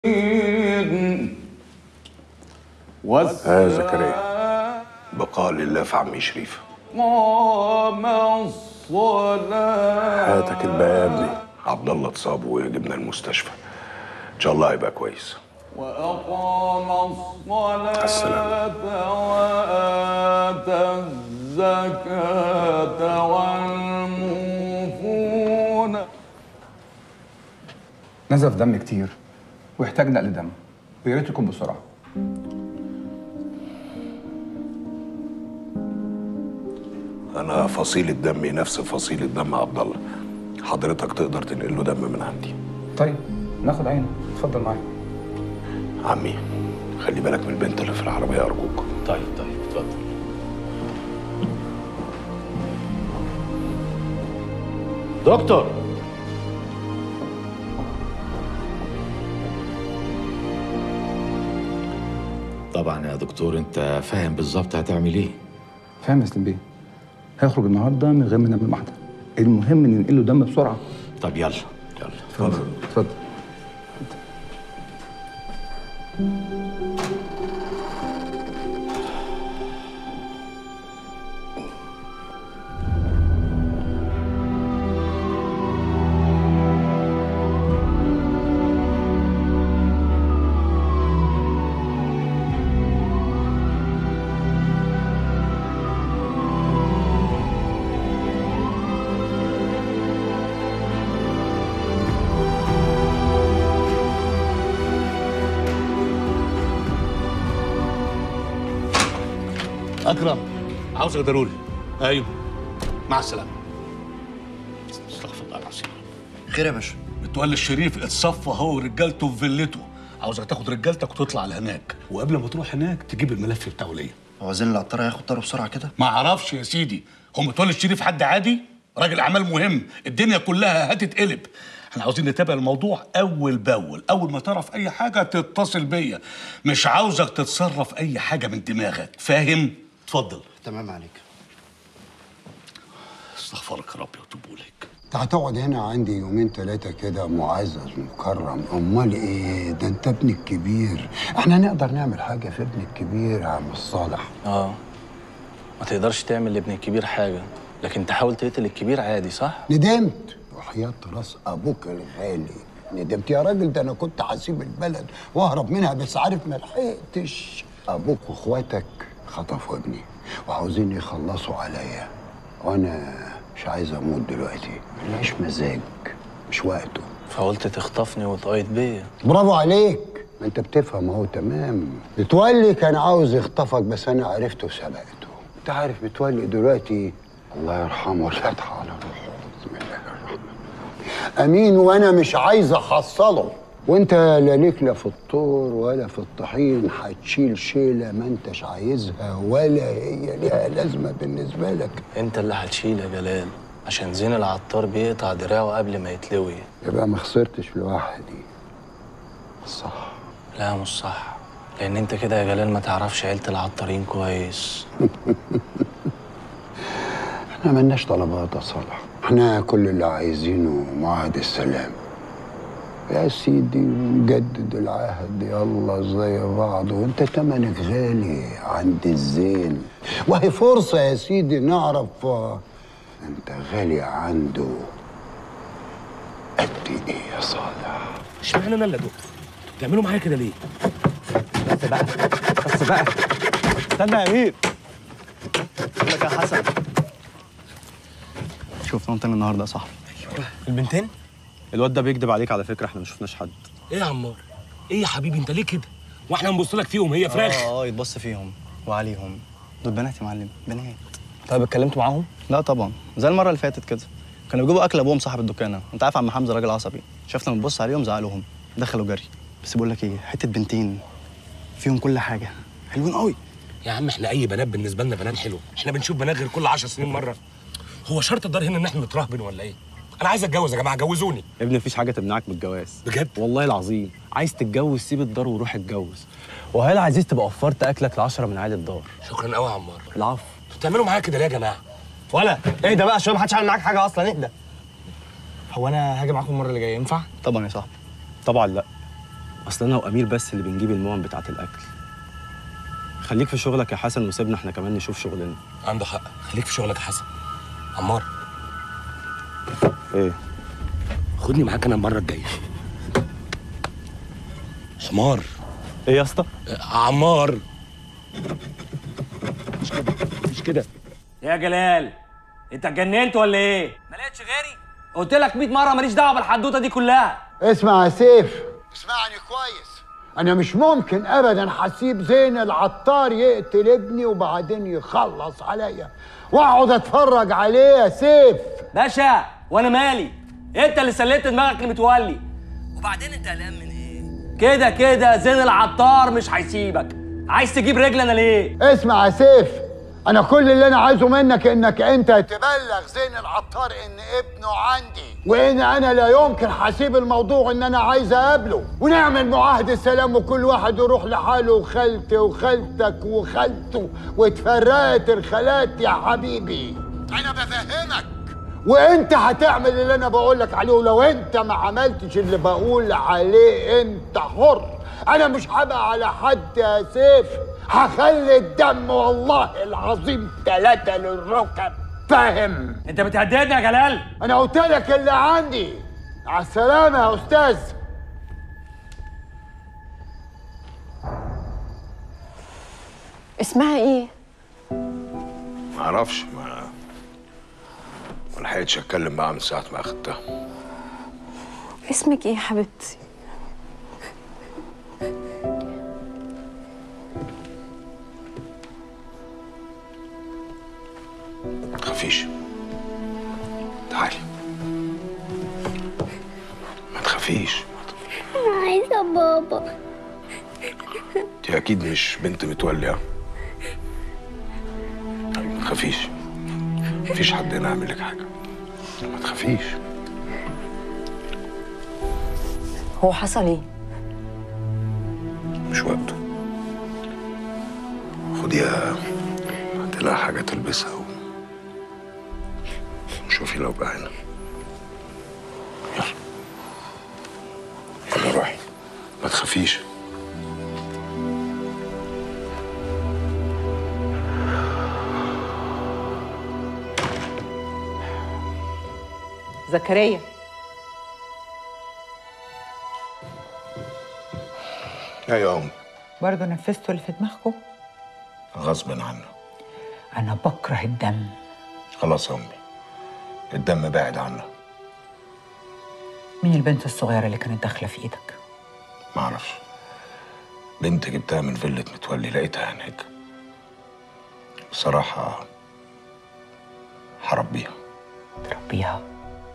ها زكريا بقاء لله في عمي شريف قام الصلاة هاتك الباقي يا ابني عبد الله اتصاب وجبنا المستشفى ان شاء الله هيبقى كويس وأقام الصلاة السلام. وآتى الزكاة والموفون نزف دم كتير ويحتاج نقل دم ويا ريت يكون بسرعه انا فصيله دمي نفس فصيله دم عبد الله حضرتك تقدر تنقل له دم من عندي طيب ناخد عينه اتفضل معايا عمي خلي بالك من البنت اللي في العربيه ارجوك طيب طيب اتفضل دكتور طبعا يا دكتور انت فاهم بالظبط هتعمل ايه فاهم يا سليم بيه هيخرج النهارده من غير ما نعمل محضر المهم ان ننقل له دم بسرعه طب يلا يلا اتفضل اتفضل اكرم عاوزك ضروري ايوه مع السلامه استغفر الله العظيم خير يا باشا متولي الشريف اتصفى هو ورجالته في فيلته عاوزك تاخد رجالتك وتطلع لهناك وقبل ما تروح هناك تجيب الملف بتاعه ليا هو زين العطار هياخد طاره بسرعه كده ما اعرفش يا سيدي هو متولي الشريف حد عادي راجل اعمال مهم الدنيا كلها هتتقلب احنا عاوزين نتابع الموضوع اول باول اول ما تعرف اي حاجه تتصل بيا مش عاوزك تتصرف اي حاجه من دماغك فاهم اتفضل تمام عليك استغفرك يا رب واتوب اليك انت هتقعد هنا عندي يومين ثلاثة كده معزز مكرم امال ايه ده انت ابني الكبير احنا نقدر نعمل حاجة في ابني الكبير يا عم الصالح اه ما تقدرش تعمل لابن الكبير حاجة لكن تحاول تقتل الكبير عادي صح؟ ندمت وحياة راس ابوك الغالي ندمت يا راجل ده انا كنت هسيب البلد واهرب منها بس عارف ما لحقتش ابوك واخواتك خطفوا ابني وعاوزين يخلصوا عليا وانا مش عايز اموت دلوقتي مليش مزاج مش وقته فقلت تخطفني وتقايد بيا برافو عليك ما انت بتفهم اهو تمام متولي كان عاوز يخطفك بس انا عرفته وسبقته انت عارف متولي دلوقتي الله يرحمه الفتحة على روحه بسم الله الرحمن الرحيم امين وانا مش عايز احصله وانت لا ليك لا في الطور ولا في الطحين هتشيل شيله ما انتش عايزها ولا هي ليها لازمه بالنسبه لك انت اللي هتشيل يا جلال عشان زين العطار بيقطع دراعه قبل ما يتلوي يبقى ما خسرتش لوحدي صح لا مش صح لان انت كده يا جلال ما تعرفش عيلة العطارين كويس احنا ملناش طلبات يا صالح احنا كل اللي عايزينه معاهد السلام يا سيدي نجدد العهد يلا زي بعض وانت تمنك غالي عند الزين وهي فرصة يا سيدي نعرف آه، انت غالي عنده قد ايه يا صالح اشمعنى انا اللي دكتور بتعملوا معايا كده ليه بس بقى بس بقى استنى يا امير بقول لك يا حسن شفنا تاني النهارده يا صاحبي البنتين الواد ده بيكذب عليك على فكره احنا ما شفناش حد ايه يا عمار ايه يا حبيبي انت ليه كده واحنا نبص لك فيهم هي فراخ اه اه يتبص فيهم وعليهم دول بنات يا معلم بنات طيب اتكلمت معاهم لا طبعا زي المره اللي فاتت كده كانوا بيجيبوا اكل ابوهم صاحب الدكانه انت عارف عم حمزه راجل عصبي شافنا بنبص عليهم زعلوهم دخلوا جري بس بقول لك ايه حته بنتين فيهم كل حاجه حلوين قوي يا عم احنا اي بنات بالنسبه لنا بنات حلوه احنا بنشوف بنات غير كل 10 سنين مره هو شرط الدار هنا ان احنا نترهبن ولا ايه انا عايز اتجوز يا جماعه جوزوني يا ابني مفيش حاجه تمنعك من الجواز بجد والله العظيم عايز تتجوز سيب الدار وروح اتجوز وهل عزيز تبقى وفرت اكلك لعشرة من عيال الدار شكرا قوي يا عمار العفو انتوا بتعملوا معايا كده ليه يا جماعه ولا اهدى بقى عشان ما حدش عامل معاك حاجه اصلا اهدى هو انا هاجي معاكم المره اللي جايه ينفع طبعا يا صاحبي طبعا لا اصل انا وامير بس اللي بنجيب الموم بتاعه الاكل خليك في شغلك يا حسن وسيبنا احنا كمان نشوف شغلنا عنده حق خليك في شغلك يا حسن عمار ايه خدني معاك انا المره الجايه حمار ايه يا اسطى عمار مش كده مش كده يا جلال انت اتجننت ولا ايه؟ ما لقيتش غيري؟ قلت لك 100 مره ماليش دعوه بالحدوته دي كلها اسمع يا سيف اسمعني كويس انا مش ممكن ابدا هسيب زين العطار يقتل ابني وبعدين يخلص عليا واقعد اتفرج عليه يا سيف باشا وانا مالي انت اللي سليت دماغك لمتولي وبعدين انت قلقان من ايه كده كده زين العطار مش هيسيبك عايز تجيب رجل انا ليه اسمع يا سيف انا كل اللي انا عايزه منك انك انت تبلغ زين العطار ان ابنه عندي وان انا لا يمكن هسيب الموضوع ان انا عايز اقابله ونعمل معاهده سلام وكل واحد يروح لحاله وخالتي وخالتك وخالته واتفرقت الخالات يا حبيبي انا بفهمك وانت هتعمل اللي انا بقول لك عليه ولو انت ما عملتش اللي بقول عليه انت حر انا مش هبقى على حد يا سيف هخلي الدم والله العظيم ثلاثة للركب فاهم انت بتهددني يا جلال انا قلت لك اللي عندي على السلامة يا استاذ اسمها ايه؟ معرفش ما ما لحقتش اتكلم معاها من ساعة ما اخدتها اسمك ايه يا حبيبتي؟ ما تخافيش تعالي ما تخافيش أنا عايزة بابا انت اكيد مش بنت متولي ها؟ طيب ما تخافيش مفيش حد هنا يعمل لك حاجه ما تخافيش هو حصل ايه؟ مش وقته خديها هات لها حاجه تلبسها و... وشوفي لو بقى هنا يلا يلا روحي ما تخافيش زكريا ايوه يا أم. برضه نفذتوا اللي في دماغكم غصب عنه انا بكره الدم خلاص يا امي الدم بعد عنه مين البنت الصغيره اللي كانت داخله في ايدك ما اعرفش بنت جبتها من فيلة متولي لقيتها هناك بصراحة هربيها تربيها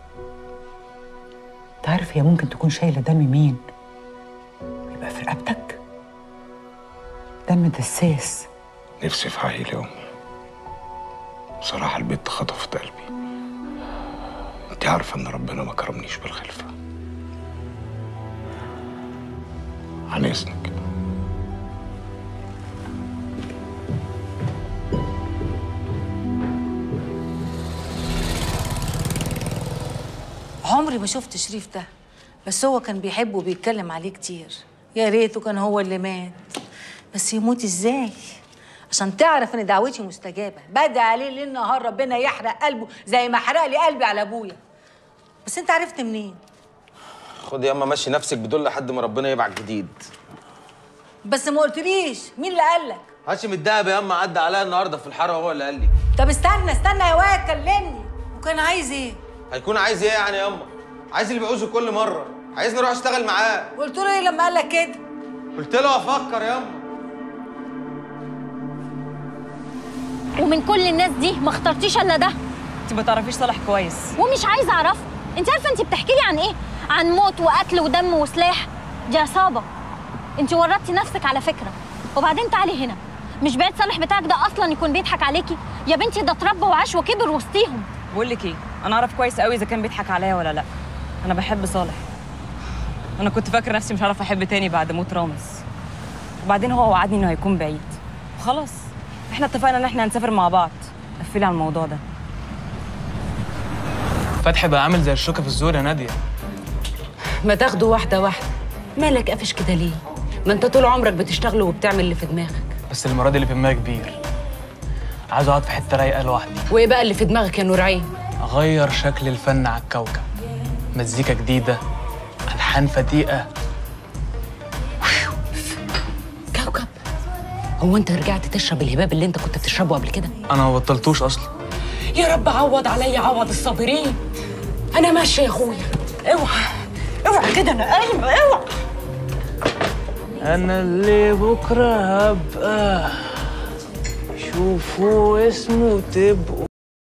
تعرف هي ممكن تكون شايله دم مين يبقى في رقبتك دم دساس نفسي في عيل يا امي بصراحة البنت خطفت قلبي انت عارفة ان ربنا ما كرمنيش بالخلفة عن اذنك عمري ما شفت شريف ده بس هو كان بيحبه وبيتكلم عليه كتير يا ريته كان هو اللي مات بس يموت ازاي عشان تعرف ان دعوتي مستجابه بدعي عليه ليل نهار ربنا يحرق قلبه زي ما حرق لي قلبي على ابويا بس انت عرفت منين خد يا اما مشي نفسك بدول لحد ما ربنا يبعت جديد بس ما قلتليش مين اللي قالك هاشم الدهب يا اما عدى عليا النهارده في الحاره هو اللي قال لي طب استنى استنى يا واد كلمني وكان عايز ايه هيكون عايز ايه يعني يا اما عايز اللي بيعوزه كل مره عايزني اروح اشتغل معاه قلت له ايه لما قالك كده قلت له افكر يا اما ومن كل الناس دي ما اخترتيش الا ده انت ما تعرفيش صالح كويس ومش عايزه اعرفه انت عارفه انت بتحكي لي عن ايه عن موت وقتل ودم وسلاح دي عصابه انت ورطتي نفسك على فكره وبعدين تعالي هنا مش بعيد صالح بتاعك ده اصلا يكون بيضحك عليكي يا بنتي ده اتربى وعاش وكبر وسطيهم بقول لك ايه انا اعرف كويس قوي اذا كان بيضحك عليا ولا لا انا بحب صالح انا كنت فاكره نفسي مش هعرف احب تاني بعد موت رامز وبعدين هو وعدني انه هيكون بعيد وخلاص احنا اتفقنا ان احنا هنسافر مع بعض قفلي على الموضوع ده فتحي بقى عامل زي الشوكه في الزور يا ناديه ما تاخدوا واحده واحده مالك قافش كده ليه ما انت طول عمرك بتشتغل وبتعمل اللي في دماغك بس المره دي اللي في دماغي كبير عايز اقعد في حته رايقه لوحدي وايه بقى اللي في دماغك يا نور عين اغير شكل الفن على الكوكب مزيكا جديده الحان فتيقه كوكب هو انت رجعت تشرب الهباب اللي انت كنت بتشربه قبل كده انا ما بطلتوش اصلا يا رب عوض عليا عوض الصابرين انا ماشيه يا اخويا اوعى اوعى كده انا قايمه اوعى انا اللي بكره هبقى شوفوا اسمه تبقوا